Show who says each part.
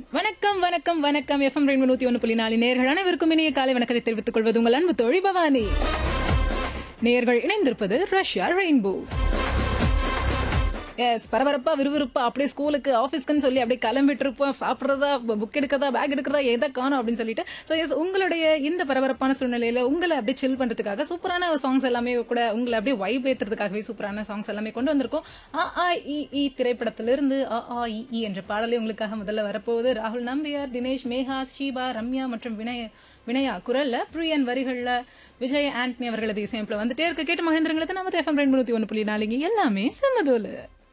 Speaker 1: வணக்கம் வணக்கம் வணக்கம் எஃப்எம் ரெண்டு நூத்தி ஒன்று புள்ளி நாலு நேர்கள் அனைவருக்கும் இனிய காலை வணக்கத்தை தெரிவித்துக் கொள்வது உங்கள் அன்பு தோழி பவானி நேர்கள் இணைந்திருப்பது ரஷ்யா ரெயின்போ எஸ் பரபரப்பா விறுவிறுப்பா அப்படியே ஸ்கூலுக்கு ஆஃபீஸ்க்குன்னு சொல்லி அப்படியே கிளம்பிட்டு இருப்போம் சாப்பிட்றதா புக் எடுக்கிறதா பேக் எடுக்கிறதா எதை காணும் அப்படின்னு சொல்லிட்டு ஸோ எஸ் உங்களுடைய இந்த பரபரப்பான சூழ்நிலையில உங்களை அப்படியே சில் பண்றதுக்காக சூப்பரான சாங்ஸ் எல்லாமே கூட உங்களை அப்படியே வைப் ஏத்துறதுக்காகவே சூப்பரான சாங்ஸ் எல்லாமே கொண்டு வந்திருக்கோம் ஆ ஆ இ இ திரைப்படத்திலிருந்து ஆ ஆ இ இ என்ற பாடலே உங்களுக்காக முதல்ல வரப்போகுது ராகுல் நம்பியார் தினேஷ் மேகா ஷீபா ரம்யா மற்றும் வினய வினயா குரல்ல பிரியன் வரிகள்ல விஜய் ஆண்டனி அவர்களது இசையமைப்புல வந்துட்டே இருக்க கேட்டு மகிழ்ந்துருங்களுக்கு நம்ம எஃப்எம் ரெண்டு நூத்தி ஒன்று புள்ளி நாலுங்க எல்லாமே செம்மதோலு